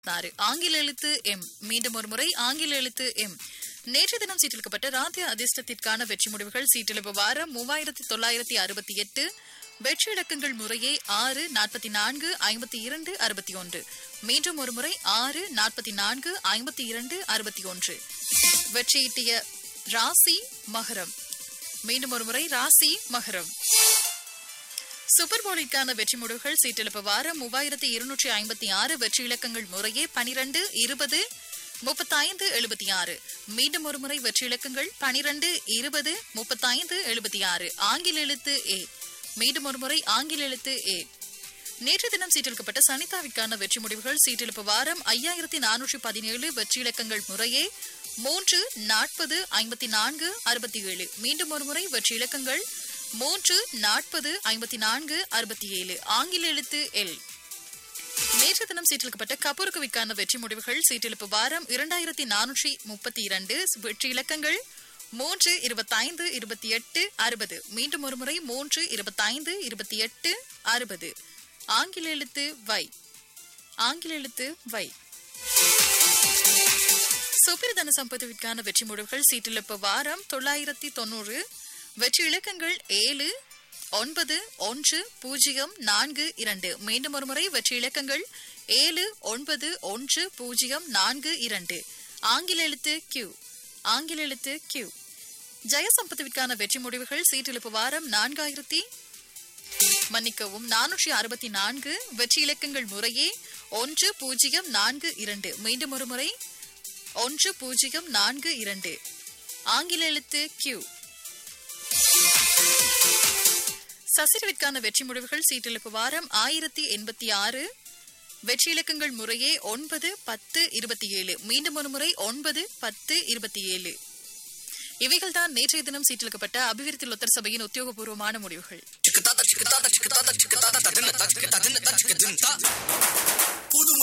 ஆறு ஆங்கில எழுத்து எம் மீண்டும் ஒரு முறை ஆங்கில எழுத்து எம் நேற்று தினம் சீட்டெடுக்கப்பட்ட ராத்திய அதிர்ஷ்டத்திற்கான வெற்றி முடிவுகள் சீட்டெழுப்பு வாரம் மூவாயிரத்தி தொள்ளாயிரத்தி அறுபத்தி எட்டு வெற்றி இலக்கங்கள் முறையே ஆறு நாற்பத்தி நான்கு ஐம்பத்தி இரண்டு அறுபத்தி ஒன்று மீண்டும் ஒரு முறை ஆறு நாற்பத்தி நான்கு ஐம்பத்தி இரண்டு அறுபத்தி ஒன்று வெற்றியீட்டிய ராசி மகரம் மீண்டும் ஒரு முறை ராசி மகரம் சூப்பர் போலிற்கான வெற்றி முடிவுகள் சீட்டெழுப்பு வாரம் மூவாயிரத்தி இருநூற்றி ஐம்பத்தி ஆறு வெற்றி இலக்கங்கள் முறையே பனிரெண்டு இருபது முப்பத்தைந்து எழுபத்தி ஆறு மீண்டும் ஒரு முறை வெற்றி இலக்கங்கள் பனிரெண்டு இருபது முப்பத்தைந்து எழுபத்தி ஆறு ஆங்கில எழுத்து ஏ மீண்டும் ஒரு முறை ஆங்கில எழுத்து ஏ நேற்று தினம் சீட்டெடுக்கப்பட்ட சனிதாவிற்கான வெற்றி முடிவுகள் சீட்டெழுப்பு வாரம் ஐயாயிரத்தி நானூற்றி பதினேழு வெற்றி இலக்கங்கள் முறையே மூன்று நாற்பது ஐம்பத்தி நான்கு அறுபத்தி ஏழு மீண்டும் ஒரு முறை வெற்றி இலக்கங்கள் மூன்று நாற்பது ஐம்பத்தி நான்கு அறுபத்தி ஏழு ஆங்கில எழுத்து எல் நேற்று தினம் சீட்டெழுக்கப்பட்ட கபூருக்குவிற்கான வெற்றி முடிவுகள் சீட்டெழுப்பு வாரம் இரண்டாயிரத்தி நானூற்றி முப்பத்தி இரண்டு வெற்றி இலக்கங்கள் மூன்று இருபத்தைந்து இருபத்தி எட்டு அறுபது மீண்டும் ஒரு முறை மூன்று இருபத்தைந்து இருபத்தி எட்டு அறுபது ஆங்கில எழுத்து வை ஆங்கில எழுத்து வை சுப்பிரதன சம்பத்துவிற்கான வெற்றி முடிவுகள் சீட்டிழப்பு வாரம் தொள்ளாயிரத்தி தொண்ணூறு வெற்றி இலக்கங்கள் ஏழு ஒன்பது ஒன்று பூஜ்ஜியம் நான்கு இரண்டு மீண்டும் ஒரு முறை வெற்றி இலக்கங்கள் ஏழு ஒன்பது ஒன்று பூஜ்ஜியம் நான்கு இரண்டு ஆங்கில எழுத்து கியூ ஆங்கில எழுத்து கியூ ஜெயசம்பத்துவிற்கான வெற்றி முடிவுகள் சீட்டிழப்பு வாரம் நான்காயிரத்தி மன்னிக்கவும் நானூற்றி அறுபத்தி நான்கு வெற்றி இலக்கங்கள் முறையே ஒன்று பூஜ்ஜியம் நான்கு இரண்டு மீண்டும் ஒரு முறை ஒன்று பூஜ்ஜியம் நான்கு இரண்டு ஆங்கில எழுத்து கியூ சசிரவிற்கான வெற்றி முடிவுகள் சீட்டெழுப்பு வாரம் ஆயிரத்தி எண்பத்தி ஆறு வெற்றி இலக்கங்கள் முறையே ஒன்பது பத்து இருபத்தி ஏழு மீண்டும் ஒரு முறை ஒன்பது பத்து இருபத்தி ஏழு இவைகள் தான் நேற்றைய தினம் சீட்டெழுக்கப்பட்ட அபிவிருத்தி லொத்தர் சபையின் உத்தியோகபூர்வமான முடிவுகள் புது